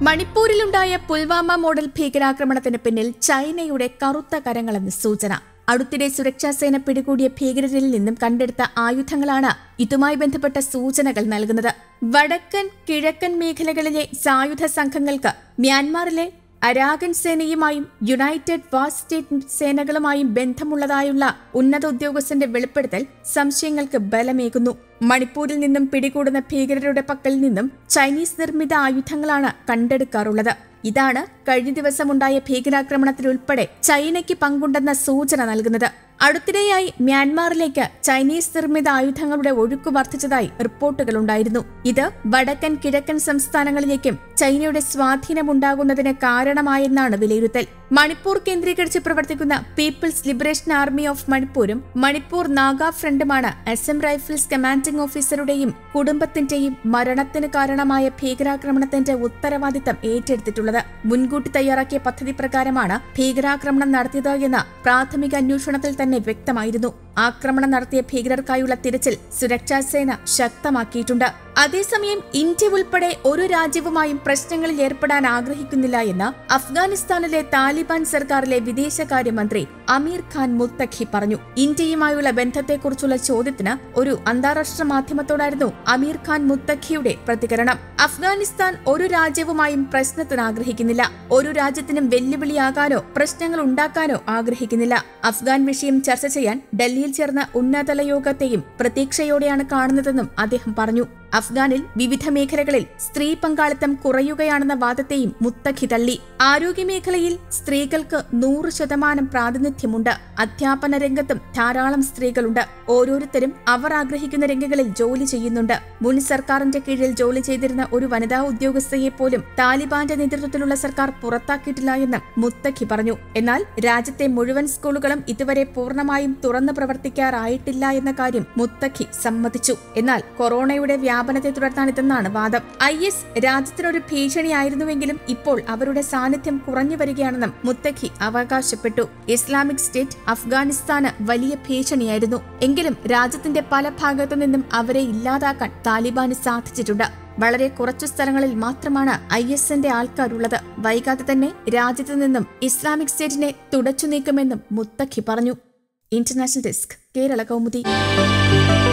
മണിപ്പൂരിലുണ്ടായ Pulwama model ഭീകരാക്രമണത്തിന് പിന്നിൽ ചൈനയുടെ കറുത്ത കരങ്ങളെന്ന് സൂചന അടുത്തിടെ സുരക്ഷാസേന പിടികൂടിയ ഭീകരരിൽ നിന്നും കണ്ടെടുത്ത ആയുധങ്ങളാണ് ഇതുമായി ബന്ധപ്പെട്ട സൂചനകൾ നൽകുന്നത് വടക്കൻ കിഴക്കൻ മേഖലകളിലെ സായുധ സംഘങ്ങൾക്ക് മ്യാൻമാറിലെ അരാഗൻ സേനയുമായും യുണൈറ്റഡ് വാർ സ്റ്റേറ്റ് സേനകളുമായും ബന്ധമുള്ളതായുള്ള ഉന്നത ഉദ്യോഗസ്ഥന്റെ വെളിപ്പെടുത്തൽ സംശയങ്ങൾക്ക് ബലമേകുന്നു മണിപ്പൂരിൽ നിന്നും പിടികൂടുന്ന ഭീകരരുടെ പക്കൽ നിന്നും ചൈനീസ് നിർമ്മിത ആയുധങ്ങളാണ് കണ്ടെടുക്കാറുള്ളത് ഇതാണ് കഴിഞ്ഞ ദിവസമുണ്ടായ ഭീകരാക്രമണത്തിലുൾപ്പെടെ ചൈനയ്ക്ക് പങ്കുണ്ടെന്ന സൂചന നൽകുന്നത് അടുത്തിടെയായി മ്യാൻമാറിലേക്ക് ചൈനീസ് നിർമ്മിത ആയുധങ്ങളുടെ ഒഴുക്ക് വർദ്ധിച്ചതായി റിപ്പോർട്ടുകളുണ്ടായിരുന്നു ഇത് വടക്കൻ കിഴക്കൻ സംസ്ഥാനങ്ങളിലേക്കും ചൈനയുടെ സ്വാധീനമുണ്ടാകുന്നതിന് കാരണമായെന്നാണ് വിലയിരുത്തൽ മണിപ്പൂർ കേന്ദ്രീകരിച്ച് പ്രവർത്തിക്കുന്ന പീപ്പിൾസ് ലിബറേഷൻ ആർമി ഓഫ് മണിപ്പൂരും മണിപ്പൂർ നാഗ ഫ്രണ്ടുമാണ് അസം റൈഫിൾസ് കമാൻഡിംഗ് ഓഫീസറുടെയും കുടുംബത്തിന്റെയും മരണത്തിന് കാരണമായ ഭീകരാക്രമണത്തിന്റെ ഉത്തരവാദിത്തം ഏറ്റെടുത്തിട്ടുള്ളത് മുൻകൂട്ടി തയ്യാറാക്കിയ പദ്ധതി പ്രകാരമാണ് ഭീകരാക്രമണം നടത്തിയത് എന്ന് പ്രാഥമിക അന്വേഷണത്തിൽ തന്നെ വ്യക്തമായിരുന്നു ആക്രമണം നടത്തിയ ഭീകരർക്കായുള്ള തിരച്ചിൽ സുരക്ഷാ സേന ശക്തമാക്കിയിട്ടുണ്ട് അതേസമയം ഇന്ത്യ ഉൾപ്പെടെ ഒരു രാജ്യവുമായും പ്രശ്നങ്ങളിൽ ഏർപ്പെടാൻ ആഗ്രഹിക്കുന്നില്ല എന്ന് അഫ്ഗാനിസ്ഥാനിലെ താലിബാൻ സർക്കാരിലെ വിദേശകാര്യമന്ത്രി അമീർ ഖാൻ മുത്തഖി പറഞ്ഞു ഇന്ത്യയുമായുള്ള ബന്ധത്തെക്കുറിച്ചുള്ള ചോദ്യത്തിന് ഒരു അന്താരാഷ്ട്ര മാധ്യമത്തോടായിരുന്നു അമീർ ഖാൻ മുത്തഖിയുടെ പ്രതികരണം അഫ്ഗാനിസ്ഥാൻ ഒരു രാജ്യവുമായും പ്രശ്നത്തിന് ആഗ്രഹിക്കുന്നില്ല ഒരു രാജ്യത്തിനും വെല്ലുവിളിയാകാനോ പ്രശ്നങ്ങൾ ഉണ്ടാക്കാനോ ആഗ്രഹിക്കുന്നില്ല അഫ്ഗാൻ വിഷയം ചർച്ച ചെയ്യാൻ ഡൽഹിയിൽ ചേർന്ന ഉന്നതതല യോഗത്തെയും പ്രതീക്ഷയോടെയാണ് കാണുന്നതെന്നും അദ്ദേഹം പറഞ്ഞു അഫ്ഗാനിൽ വിവിധ മേഖലകളിൽ സ്ത്രീ പങ്കാളിത്തം കുറയുകയാണെന്ന വാദത്തെയും മുത്തഖി തള്ളി ആരോഗ്യമേഖലയിൽ സ്ത്രീകൾക്ക് നൂറ് ശതമാനം പ്രാതിനിധ്യമുണ്ട് അധ്യാപന രംഗത്തും ധാരാളം സ്ത്രീകളുണ്ട് ഓരോരുത്തരും അവർ ആഗ്രഹിക്കുന്ന രംഗങ്ങളിൽ ജോലി ചെയ്യുന്നുണ്ട് മുൻ സർക്കാരിന്റെ കീഴിൽ ജോലി ചെയ്തിരുന്ന ഒരു വനിതാ ഉദ്യോഗസ്ഥയെ പോലും താലിബാന്റെ നേതൃത്വത്തിലുള്ള സർക്കാർ പുറത്താക്കിയിട്ടില്ല എന്ന് മുത്തഖി പറഞ്ഞു എന്നാൽ രാജ്യത്തെ മുഴുവൻ സ്കൂളുകളും ഇതുവരെ പൂർണ്ണമായും തുറന്നു പ്രവർത്തിക്കാറായിട്ടില്ല എന്ന കാര്യം മുത്തഖി സമ്മതിച്ചു എന്നാൽ കൊറോണയുടെ വ്യാപനത്തെ തുടർന്നാണിതെന്നാണ് വാദം ഐ എസ് രാജ്യത്തിനൊരു ഭീഷണിയായിരുന്നുവെങ്കിലും ഇപ്പോൾ അവരുടെ സാന്നിധ്യം കുറഞ്ഞു വരികയാണെന്നും മുത്തഖി അവകാശപ്പെട്ടു ഇസ്ലാമിക് സ്റ്റേറ്റ് അഫ്ഗാനിസ്ഥാന് വലിയ ഭീഷണിയായിരുന്നു എങ്കിലും രാജ്യത്തിന്റെ പല ഭാഗത്തു നിന്നും അവരെ ഇല്ലാതാക്കാൻ താലിബാന് സാധിച്ചിട്ടുണ്ട് വളരെ കുറച്ചു സ്ഥലങ്ങളിൽ മാത്രമാണ് ഐ എസിന്റെ ആൾക്കാരുള്ളത് വൈകാതെ തന്നെ രാജ്യത്തു നിന്നും ഇസ്ലാമിക് സ്റ്റേറ്റിനെ തുടച്ചു നീക്കുമെന്നും മുത്തഖി പറഞ്ഞു ഇന്റർനാഷണൽ ഡെസ്ക് കേരള കൗമുദി